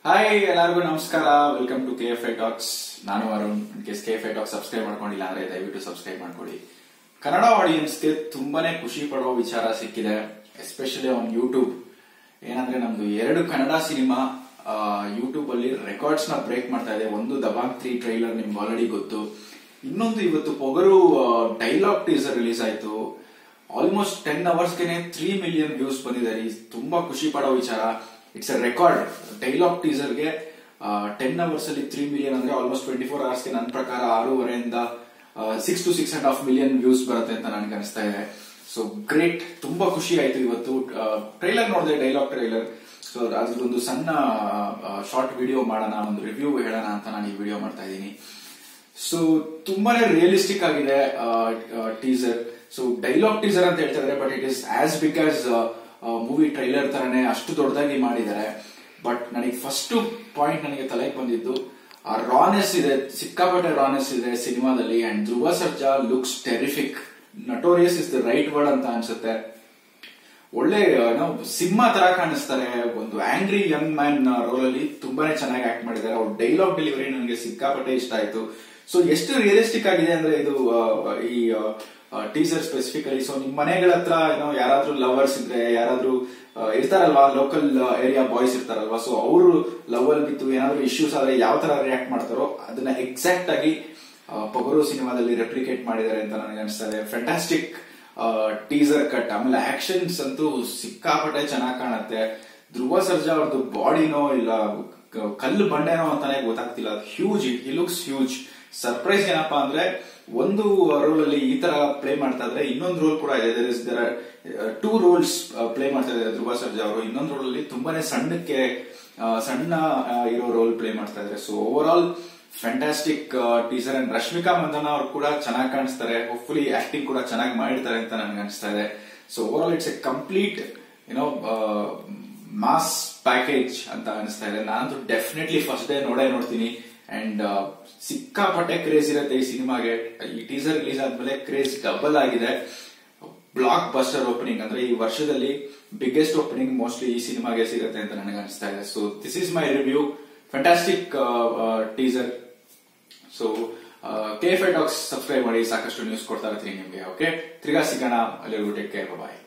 hi ಎಲ್ಲರಿಗೂ ನಮಸ್ಕಾರ welcome to K F I talks ನಾನು ಅರುಣ್ ಕೇಸ್ K F I talks subscribe ಮಾಡ್ಕೊಂಡಿಲ್ಲ ಅಂದ್ರೆ ದಯವಿಟ್ಟು ಸಬ್ಸ್ಕ್ರೈಬ್ ಮಾಡ್ಕೊಳ್ಳಿ ಕನ್ನಡ ಆಡಿಯನ್ಸ್ಗೆ ತುಂಬಾನೇ ಖುಷಿ ಪಡುವ ವಿಚಾರ ಸಿಕ್ಕಿದೆ ಎಸ್ಪೆಷಲಿ ಆನ್ ಯೂಟ್ಯೂಬ್ ಏನಂದ್ರೆ ನಮ್ದು ಎರಡು ಕನ್ನಡ ಸಿನಿಮಾ ಯೂಟ್ಯೂಬ್ ಅಲ್ಲಿ ರೆಕಾರ್ಡ್ಸ್ ನ ಬ್ರೇಕ್ ಮಾಡ್ತಾ ಇದೆ ಒಂದು ದಬಾಂಗ್ ತ್ರೀ ಟ್ರೈಲರ್ ನಿಮ್ಗೆ ಆಲ್ರೆಡಿ ಗೊತ್ತು ಇನ್ನೊಂದು ಇವತ್ತು ಪೊಗರು ಡೈಲಾಗ್ ಟೀಸರ್ ರಿಲೀಸ್ ಆಯ್ತು ಆಲ್ಮೋಸ್ಟ್ ಟೆನ್ ಅವರ್ಸ್ಗೆನೆ ತ್ರೀ ಮಿಲಿಯನ್ ವ್ಯೂಸ್ ಬಂದಿದೆ ಈ ತುಂಬಾ ಖುಷಿ ಪಡೋ ವಿಚಾರ ಇಟ್ಸ್ ಅ ರೆಕಾರ್ಡ್ ಡೈಲಾಗ್ ಟೀಸರ್ಗೆ ಟೆನ್ ಅವರ್ಸ್ ಅಲ್ಲಿ ತ್ರೀ ಮಿಲಿಯನ್ ಅಂದ್ರೆ ಆಲ್ಮೋಸ್ಟ್ ಟ್ವೆಂಟಿ ಫೋರ್ ಅವರ್ಸ್ಗೆ ನನ್ನ ಪ್ರಕಾರ ಆರೂವರೆಯಿಂದ six to six and half million views ಬರುತ್ತೆ ಅಂತ ನನಗೆ ಅನಿಸ್ತಾ ಇದೆ ಸೊ ಗ್ರೇಟ್ ತುಂಬಾ ಖುಷಿ ಆಯ್ತು ಇವತ್ತು ಟ್ರೈಲರ್ ನೋಡಿದೆ ಡೈಲಾಗ್ ಟ್ರೈಲರ್ ಸೊ ಅದ್ರದ್ದೊಂದು ಸಣ್ಣ ಶಾರ್ಟ್ ವಿಡಿಯೋ ಮಾಡೋಣ ಒಂದು ರಿವ್ಯೂ ಹೇಳೋಣ ಅಂತ ನಾನು ಈ ವಿಡಿಯೋ ಮಾಡ್ತಾ ಇದ್ದೀನಿ ಸೊ ತುಂಬಾನೇ ರಿಯಲಿಸ್ಟಿಕ್ ಆಗಿದೆ ಟೀಸರ್ ಸೊ ಡೈಲಾಗ್ ಟೀಸರ್ ಅಂತ ಹೇಳ್ತಾ ಇದ್ದಾರೆ but it is as big as movie trailer ತರನೇ ಅಷ್ಟು ದೊಡ್ಡದಾಗಿ ಮಾಡಿದ್ದಾರೆ ಬಟ್ ನನಗೆ ಫಸ್ಟ್ ಪಾಯಿಂಟ್ ನನಗೆ ತಲೆಗೆ ಬಂದಿದ್ದು ಆ ರಾನೆಸ್ ಇದೆ ಸಿಕ್ಕಾಪಟ್ಟೆ ರಾನೆಸ್ ಇದೆ ಸಿನಿಮಾದಲ್ಲಿ and Dhruva Sarja looks terrific notorious is the right word ಅಂತ ಅನ್ಸುತ್ತೆ ಒಳ್ಳೆ ನಾವು ಸಿಂಹ ತರ ಕಾಣಿಸ್ತಾರೆ ಒಂದು ಆಂಗ್ರಿ ಯಂಗ್ ಮ್ಯಾನ್ ರೋಲ್ ಅಲ್ಲಿ ತುಂಬಾನೇ ಚೆನ್ನಾಗಿ ಆಕ್ಟ್ ಮಾಡಿದ್ದಾರೆ ಅವ್ರ ಡೈಲಾಗ್ ಡೆಲಿವರಿ ನನಗೆ ಸಿಕ್ಕಾಪಟ್ಟೆ ಇಷ್ಟ ಆಯ್ತು ಸೊ ಎಷ್ಟು ರಿಯಲಿಸ್ಟಿಕ್ ಆಗಿದೆ ಅಂದ್ರೆ ಇದು ಈ ಟೀಸರ್ ಸ್ಪೆಸಿಫಿಕಲಿ ಸೊ ನಿಮ್ ಮನೆಗಳ ಹತ್ರ ಏನೋ ಯಾರಾದ್ರೂ ಲವರ್ಸ್ ಇದ್ರೆ ಯಾರಾದ್ರೂ ಇರ್ತಾರಲ್ವಾ ಲೋಕಲ್ ಏರಿಯಾ ಬಾಯ್ಸ್ ಇರ್ತಾರಲ್ವಾ ಸೊ ಅವರು ಲವ್ ಅಲ್ಲಿ ಬಿತ್ತು ಏನಾದ್ರು ಇಶ್ಯೂಸ್ ಆದ್ರೆ ಯಾವ ತರ ರಿಯಾಕ್ಟ್ ಮಾಡ್ತಾರೋ ಅದನ್ನ ಎಕ್ಸಾಕ್ಟ್ ಆಗಿ ಪೊಗರು ಸಿನಿಮಾದಲ್ಲಿ ರೆಪ್ಲಿಕೇಟ್ ಮಾಡಿದ್ದಾರೆ ಅಂತ ನನಗೆ ಅನಿಸ್ತಾ ಇದೆ ಫ್ಯಾಂಟಾಸ್ಟಿಕ್ ಟೀಸರ್ ಕಟ್ ಆಮೇಲೆ ಆಕ್ಷನ್ಸ್ ಅಂತೂ ಸಿಕ್ಕಾಪಟ್ಟೆ ಚೆನ್ನಾಗಿ ಕಾಣುತ್ತೆ ಧ್ರುವ ಸರ್ಜಾ ಅವ್ರದ್ದು ಬಾಡಿನೋ ಇಲ್ಲ ಕಲ್ಲು ಬಂಡೆನೋ ಅಂತಾನೆ ಗೊತ್ತಾಗ್ತಿಲ್ಲ huge he looks huge surprise ಏನಪ್ಪಾ ಅಂದ್ರೆ ಒಂದು ರೋಲ್ ಅಲ್ಲಿ ಈ ತರ ಪ್ಲೇ ಮಾಡ್ತಾ ಇದ್ರೆ ಇನ್ನೊಂದು ರೋಲ್ ಕೂಡ ಇದೆ there is there two roles play ಮಾಡ್ತಾ ಇದ್ದಾರೆ ಧ್ರುವ ಸರ್ಜಾ ಅವರು ಇನ್ನೊಂದು ರೋಲ್ ಅಲ್ಲಿ ತುಂಬಾನೇ ಸಣ್ಣಕ್ಕೆ ಸಣ್ಣ ಇರೋ ರೋಲ್ ಪ್ಲೇ ಮಾಡ್ತಾ ಇದ್ದಾರೆ so overall fantastic teaser and Rashmika Mandanna ಅವ್ರು ಕೂಡ ಚೆನ್ನಾಗಿ ಕಾಣಿಸ್ತಾರೆ ಹೋಪ್ಫುಲಿ ಆಕ್ಟಿಂಗ್ ಕೂಡ ಚೆನ್ನಾಗಿ ಮಾಡಿರ್ತಾರೆ ಅಂತ ನನಗೆ ಅನಿಸ್ತಾ ಇದೆ so overall it's a complete you know mass package ಅಂತ ಅನಿಸ್ತಾ ಇದೆ ನಾನಂತೂ ಡೆಫಿನೆಟ್ಲಿ ಫಸ್ಟ್ ಡೇ ನೋಡೇ ನೋಡ್ತೀನಿ ಅಂಡ್ ಸಿಕ್ಕಾಪಟ್ಟೆ ಕ್ರೇಜ್ ಇರುತ್ತೆ ಈ ಸಿನಿಮಾಗೆ ಈ ಟೀಸರ್ ರಿಲೀಸ್ ಆದ್ಮೇಲೆ ಕ್ರೇಜ್ ಡಬಲ್ ಆಗಿದೆ ಬ್ಲಾಕ್ ಬಸ್ಟರ್ ಓಪನಿಂಗ್ ಅಂದ್ರೆ ಈ ವರ್ಷದಲ್ಲಿ ಬಿಗ್ಗೆಸ್ಟ್ ಓಪನಿಂಗ್ ಮೋಸ್ಟ್ಲಿ ಈ ಸಿನಿಮಾಗೆ ಸಿಗುತ್ತೆ ಅಂತ ನನಗೆ ಅನಿಸ್ತಾ ಇದೆ so this is my review fantastic teaser so K F I talks subscribe ಮಾಡಿ ಸಾಕಷ್ಟು ನ್ಯೂಸ್ ಕೊಡ್ತಾ ಇರ್ತೀನಿ ನಿಮಗೆ ಓಕೆ ತಿರ್ಗಾ ಸಿಗೋಣ ಅಲ್ಲಿವರೆಗೂ ಟೇಕ್ ಕೇರ್ ಬಾಯ್